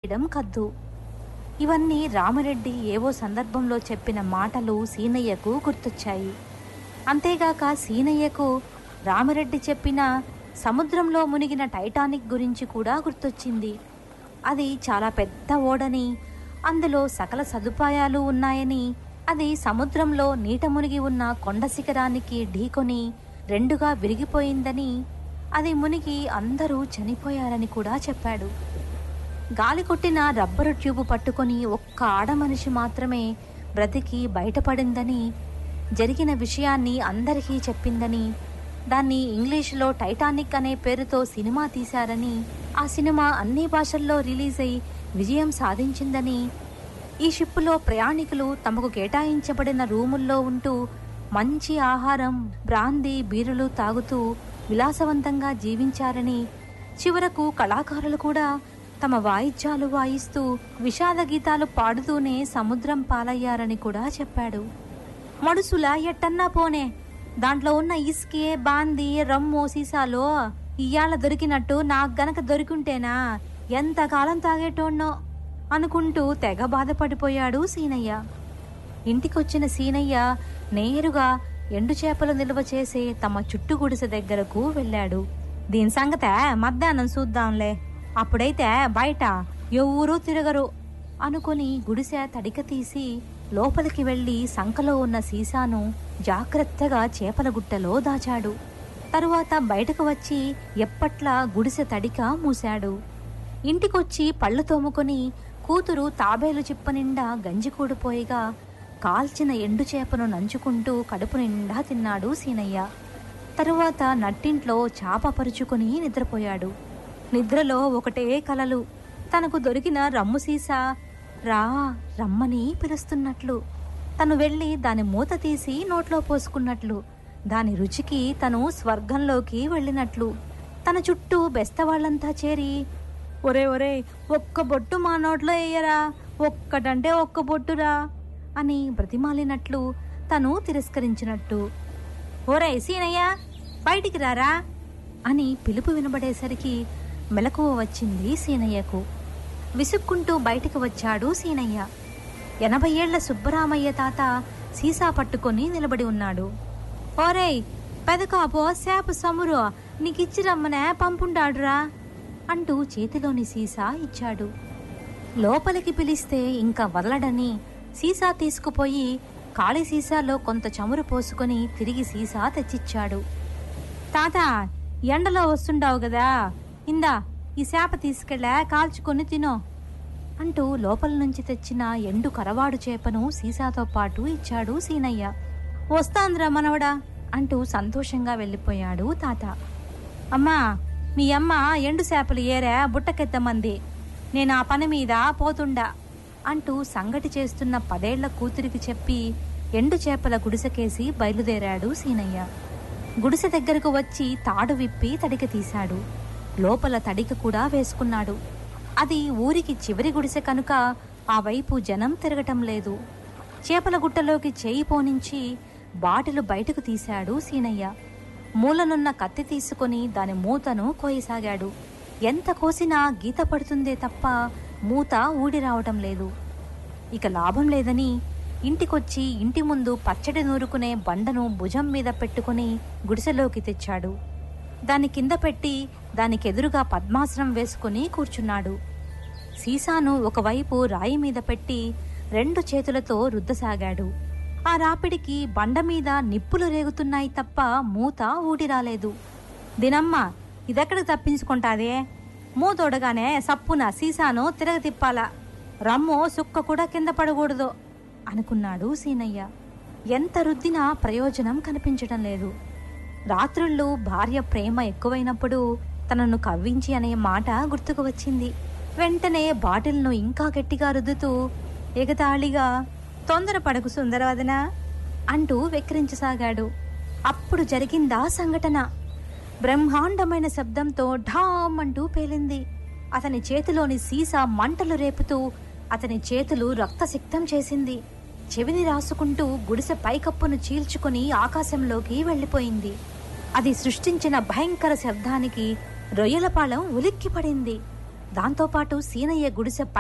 చేయడం కద్దు ఇవన్నీ రామరెడ్డి ఏవో సందర్భంలో చెప్పిన మాటలు సీనయ్యకు గుర్తొచ్చాయి అంతేగాక సీనయ్యకు రామరెడ్డి చెప్పిన సముద్రంలో మునిగిన టైటానిక్ గురించి కూడా గుర్తొచ్చింది అది చాలా పెద్ద ఓడని అందులో సకల సదుపాయాలు ఉన్నాయని అది సముద్రంలో నీట మునిగి ఉన్న కొండ శిఖరానికి ఢీకొని రెండుగా విరిగిపోయిందని అది మునిగి అందరూ చనిపోయారని కూడా చెప్పాడు గాలి కొట్టిన రబ్బరు ట్యూబ్ పట్టుకొని ఒక్క ఆడ మనిషి మాత్రమే బ్రతికి బయటపడిందని జరిగిన విషయాన్ని అందరికీ చెప్పిందని దాన్ని ఇంగ్లీషులో టైటానిక్ అనే పేరుతో సినిమా తీశారని ఆ సినిమా అన్ని భాషల్లో రిలీజ్ అయి విజయం సాధించిందని ఈ షిప్పులో ప్రయాణికులు తమకు కేటాయించబడిన రూముల్లో ఉంటూ మంచి ఆహారం బ్రాందీ బీరులు తాగుతూ విలాసవంతంగా జీవించారని చివరకు కళాకారులు కూడా తమ వాయిద్యాలు వాయిస్తూ విషాద గీతాలు పాడుతూనే సముద్రం పాలయ్యారని కూడా చెప్పాడు మడుసుల ఎట్టన్నా పోనే దాంట్లో ఉన్న ఇసుకే బాంది రమ్ము సీసాలో ఇయ్యాల దొరికినట్టు నాకు గనక దొరికింటేనా ఎంతకాలం తాగేటోన్నో అనుకుంటూ తెగ బాధపడిపోయాడు సీనయ్య ఇంటికొచ్చిన సీనయ్య నేరుగా ఎండు చేపలు నిల్వ చేసే తమ చుట్టు గుడిసె దగ్గరకు వెళ్ళాడు దీని సంగతే మధ్యాహ్నం చూద్దాంలే అప్పుడైతే బయట ఎవరూ తిరగరు అనుకుని గుడిసె తడిక తీసి లోపలికి వెళ్లి సంకలో ఉన్న సీసాను జాగ్రత్తగా చేపల గుట్టలో దాచాడు తరువాత బయటకు వచ్చి ఎప్పట్లా గుడిసె తడిక మూశాడు ఇంటికొచ్చి పళ్ళు తోముకొని కూతురు తాబేలు చిప్ప నిండా గంజి కూడిపోయిగా కాల్చిన ఎండు చేపను నంచుకుంటూ కడుపు నిండా తిన్నాడు సీనయ్య తరువాత నట్టింట్లో చాప పరుచుకుని నిద్రపోయాడు నిద్రలో ఒకటే కలలు తనకు దొరికిన రమ్ము సీసా రా రమ్మని పిలుస్తున్నట్లు తను వెళ్ళి దాని మూత తీసి నోట్లో పోసుకున్నట్లు దాని రుచికి తను స్వర్గంలోకి వెళ్ళినట్లు తన చుట్టూ బెస్తవాళ్లంతా చేరి ఒరే ఒరే ఒక్క బొట్టు మా నోట్లో వేయరా ఒక్కటంటే ఒక్క బొట్టురా అని బ్రతిమాలినట్లు తను తిరస్కరించినట్టు ఓరే సీనయ్య బయటికి రారా అని పిలుపు వినబడేసరికి మెలకువ వచ్చింది సీనయ్యకు విసుక్కుంటూ బయటికి వచ్చాడు సీనయ్య ఎనభై ఏళ్ల సుబ్బరామయ్య తాత సీసా పట్టుకొని నిలబడి ఉన్నాడు ఓరేయ్ పెదకాపో సేప సమురు నీకిచ్చి రమ్మనే పంపుండాడురా అంటూ చేతిలోని సీసా ఇచ్చాడు లోపలికి పిలిస్తే ఇంకా వదలడని సీసా తీసుకుపోయి ఖాళీ సీసాలో కొంత చమురు పోసుకొని తిరిగి సీసా తెచ్చిచ్చాడు తాత ఎండలో వస్తుండావు కదా ఇందా ఈ శాప తీసుకెళ్ళా కాల్చుకొని తినో అంటూ లోపల నుంచి తెచ్చిన ఎండు కరవాడు చేపను సీసాతో పాటు ఇచ్చాడు సీనయ్య వస్తాంద్రా మనవడా అంటూ సంతోషంగా వెళ్ళిపోయాడు తాత అమ్మా మీ అమ్మ ఎండు చేపలు ఏరే బుట్టకెత్తమంది నేను ఆ పని మీద పోతుండా అంటూ సంగటి చేస్తున్న పదేళ్ల కూతురికి చెప్పి ఎండు చేపల గుడిసెకేసి బయలుదేరాడు సీనయ్య గుడిసె దగ్గరకు వచ్చి తాడు విప్పి తడిక తీశాడు లోపల తడిక కూడా వేసుకున్నాడు అది ఊరికి చివరి గుడిసె కనుక ఆ వైపు జనం తిరగటం లేదు చేపల గుట్టలోకి చేయి పోనించి బాటిలు బయటకు తీశాడు సీనయ్య మూలనున్న కత్తి తీసుకొని దాని మూతను కోయసాగాడు ఎంత కోసినా గీత పడుతుందే తప్ప మూత ఊడి రావటం లేదు ఇక లాభం లేదని ఇంటికొచ్చి ఇంటి ముందు పచ్చడి నూరుకునే బండను భుజం మీద పెట్టుకుని గుడిసెలోకి తెచ్చాడు దాని కింద పెట్టి దానికెదురుగా పద్మాసనం వేసుకుని కూర్చున్నాడు సీసాను ఒకవైపు రాయి మీద పెట్టి రెండు చేతులతో రుద్దసాగాడు ఆ రాపిడికి బండ మీద నిప్పులు రేగుతున్నాయి తప్ప మూత ఊడి రాలేదు దినమ్మ ఇదెక్కడికి తప్పించుకుంటాదే మూతోడగానే సప్పున సీసాను తిరగ తిప్పాలా రమ్ము సుక్క కూడా కింద పడకూడదు అనుకున్నాడు సీనయ్య ఎంత రుద్దినా ప్రయోజనం కనిపించడం లేదు రాత్రుళ్ళు భార్య ప్రేమ ఎక్కువైనప్పుడు తనను కవ్వించి అనే మాట గుర్తుకు వచ్చింది వెంటనే బాటిల్ను ఇంకా గట్టిగా రుద్దుతూ ఎగతాళిగా తొందరపడకు సుందరవదన అంటూ వెక్కిరించసాగాడు అప్పుడు జరిగిందా సంఘటన బ్రహ్మాండమైన శబ్దంతో ఢామ్ అంటూ పేలింది అతని చేతిలోని సీసా మంటలు రేపుతూ అతని చేతులు రక్తసిక్తం చేసింది చెవిని రాసుకుంటూ గుడిసె పైకప్పును చీల్చుకుని ఆకాశంలోకి వెళ్ళిపోయింది అది సృష్టించిన భయంకర శబ్దానికి రొయ్యలపాలెం ఉలిక్కిపడింది దాంతోపాటు సీనయ్య గుడిసె